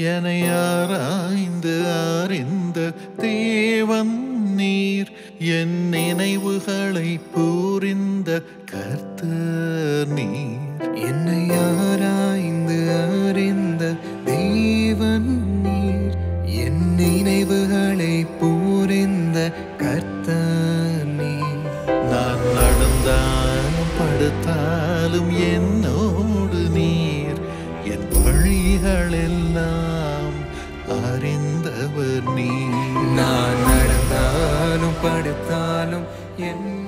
என்னை ஆராய்ந்து அறிந்த தேவன் நீர் என் நினைவுகளை புரிந்த கர்த்தர் நீர் என்னை ஆராய்ந்து அறிந்த தேவன் நீர் என் நினைவுகளை புரிந்த கர்த்தர் நீர் நான் நடந்தாலும் படுத்தாலும் என்னோடு நீர் என் வழிகளெல்லாம் அறிந்தவர் நீர் நான் நடந்தாலும் படுத்தாலும் என்